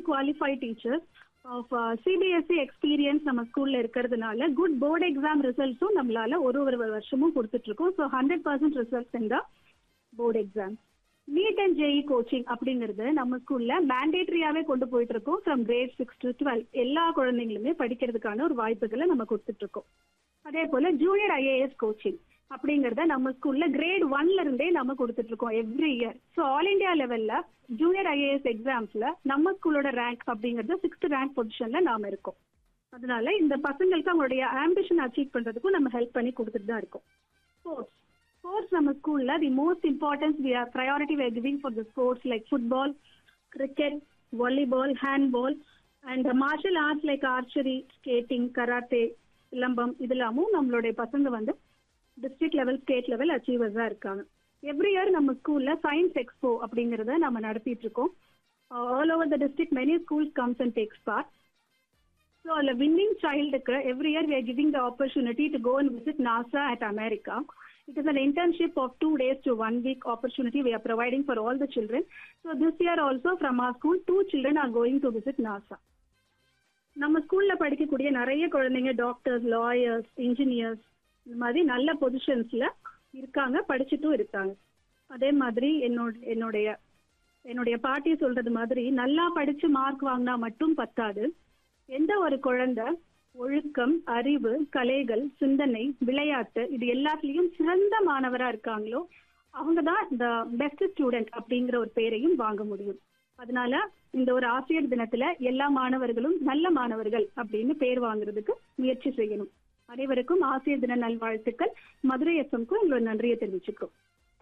Qualified teachers of CBSE experience நம்ம ஸ்கூல்ல இருக்கிறதுனால குட் போர்டு எக்ஸாம் ரிசல்ட்ஸும் நம்மளால ஒரு ஒரு வருஷமும் கொடுத்துட்டு இருக்கோம் ஸோ ஹண்ட்ரட் பர்சன்ட் ரிசல்ட்ஸ் இந்த board exam NEET and JEE coaching அப்படிங்கிறது நம்ம ஸ்கூல்ல மேண்டேட்டரியாவே கொண்டு போயிட்டு இருக்கோம் from grade six to twelve எல்லா குழந்தைங்களுமே படிக்கிறதுக்கான ஒரு வாய்ப்புகளை நம்ம கொடுத்துட்டு இருக்கோம் அதே போல ஜூனியர் ஐஏஎஸ் கோச்சிங் அப்படிங்கறத நம்ம ஸ்கூல்ல கிரேட் ஒன்ல இருந்தே நம்ம கொடுத்துட்டு இருக்கோம் every year so all India லெவல்ல ஜூனியர் ஐஏஎஸ் எக்ஸாம்ஸ்ல நம்ம ஸ்கூலோட ரேங்க் அப்படிங்கிறது சிக்ஸ்த் ரேங்க் பொசிஷன்ல நாம இருக்கோம் அதனால இந்த பசங்களுக்கு அவங்களுடைய ஆம்பிஷன் அச்சீவ் பண்றதுக்கும் நம்ம ஹெல்ப் பண்ணி கொடுத்துட்டு தான் இருக்கோம் ஸ்போர்ட்ஸ் ஸ்போர்ட்ஸ் நம்ம ஸ்கூல்ல the most importance we are priority we are giving for the sports like football cricket volleyball handball and martial arts like archery skating karate silambam இதெல்லாமும் நம்மளுடைய பசங்க வந்து டிஸ்ட்ரிக்ட் லெவல் ஸ்டேட் லெவல் அச்சீவர்ஸா இருக்காங்க எவ்ரி இயர் நம்ம ஸ்கூல்ல சயின்ஸ் எக்ஸ்போ அப்படிங்கறத நம்ம நடத்திட்டு இருக்கோம் all over the district many schools comes and takes part so அதில் வின்னிங் சைல்டுக்கு every year we are giving the opportunity to go and visit NASA at America It is an internship of two days to one week opportunity we are providing for all the children. So this year also from our school, two children are going to visit NASA. நம்ம ஸ்கூல்ல படிக்கக்கூடிய நிறைய குழந்தைங்க doctors lawyers engineers இந்த மாதிரி நல்ல பொசிஷன்ஸ்ல இருக்காங்க படிச்சுட்டும் இருக்காங்க அதே மாதிரி என்னோட என்னுடைய என்னுடைய பாட்டி சொல்றது மாதிரி நல்லா படிச்சு மார்க் வாங்கினா மட்டும் பத்தாது எந்த ஒரு குழந்தை ஒழுக்கம் அறிவு கலைகள் சிந்தனை விளையாட்டு இது எல்லாத்துலயும் சிறந்த மாணவரா இருக்காங்களோ அவங்க தான் இந்த பெஸ்ட் ஸ்டூடெண்ட் அப்படிங்கிற ஒரு பேரையும் வாங்க முடியும் அதனால இந்த ஒரு ஆசிரியர் தினத்துல எல்லா மாணவர்களும் நல்ல மாணவர்கள் அப்படின்னு பேர் வாங்குறதுக்கு முயற்சி செய்யணும் அனைவருக்கும் ஆசிரியர் தின நல்வாழ்த்துக்கள் மதுரை எஃப்எம்க்கும் எங்களோட நன்றியை தெரிவிச்சுக்கிறோம்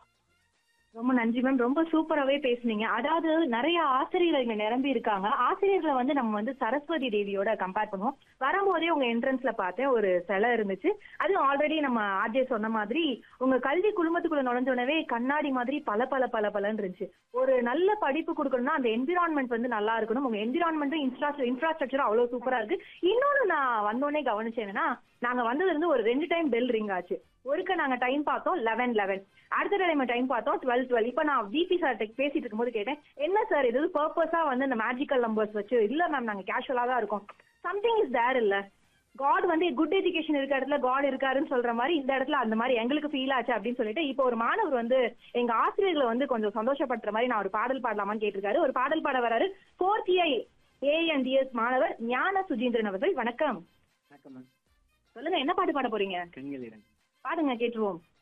ரொம்ப நன்றி மேம் ரொம்ப சூப்பராகவே பேசுனீங்க அதாவது நிறைய ஆசிரியர்கள் இங்க நிரம்பி இருக்காங்க ஆசிரியர்களை வந்து நம்ம வந்து சரஸ்வதி தேவியோட கம்பேர் பண்ணுவோம் வரும்போதே உங்க என்ட்ரன்ஸ்ல பார்த்தேன் ஒரு சிலை இருந்துச்சு அது ஆல்ரெடி நம்ம ஆர்ஜே சொன்ன மாதிரி உங்க கல்வி குழுமத்துக்குள்ள நுழைஞ்ச உடனே கண்ணாடி மாதிரி பல பல பல பலன்னு இருந்துச்சு ஒரு நல்ல படிப்பு கொடுக்கணும்னா அந்த என்விரான்மெண்ட் வந்து நல்லா இருக்கணும் உங்க என்விரான்மெண்ட்டும் இன்ஃப்ரா இன்ஃப்ராஸ்ட்ரக்சரும் அவ்வளவு சூப்பரா இருக்கு இன்னொன்னு நான் வந்தோடனே கவனிச்சேன் என்னன்னா நாங்க வந்ததுல இருந்து ஒரு ரெண்டு டைம் பெல் ரிங் ஆச்சு ஒருக்க நாங்க டைம் பார்த்தோம் லெவன் லெவன் அடுத்த டைம் டைம் பார்த்தோம் டுவெல் டுவெல் இப்போ நான் விபி சார் பேசிட்டு இருக்கும்போது கேட்டேன் என்ன சார் இது பர்பஸா வந்து இந்த மேஜிக்கல் நம்பர்ஸ் வச்சு இல்ல மேம் நாங்க கேஷுவலா தான் இருக்கோம் சம்திங் இஸ் தேர் இல்ல காட் வந்து குட் எஜுகேஷன் இருக்க இடத்துல காட் இருக்காருன்னு சொல்ற மாதிரி இந்த இடத்துல அந்த மாதிரி எங்களுக்கு ஃபீல் ஆச்சு அப்படின்னு சொல்லிட்டு இப்போ ஒரு மாணவர் வந்து எங்க ஆசிரியர்களை வந்து கொஞ்சம் சந்தோஷப்படுற மாதிரி நான் ஒரு பாடல் பாடலாமான்னு கேட்டிருக்காரு ஒரு பாடல் பாட வராரு ஃபோர்த் ஐ ஏஎன்டிஎஸ் மாணவர் ஞான சுஜீந்திரன் அவர்கள் வணக்கம் வணக்கம் மேம் சொல்லுங்க என்ன பாட்டு பாட போறீங்க கண்கள் இரண்டு பாடுங்க கேட்டுருவோம்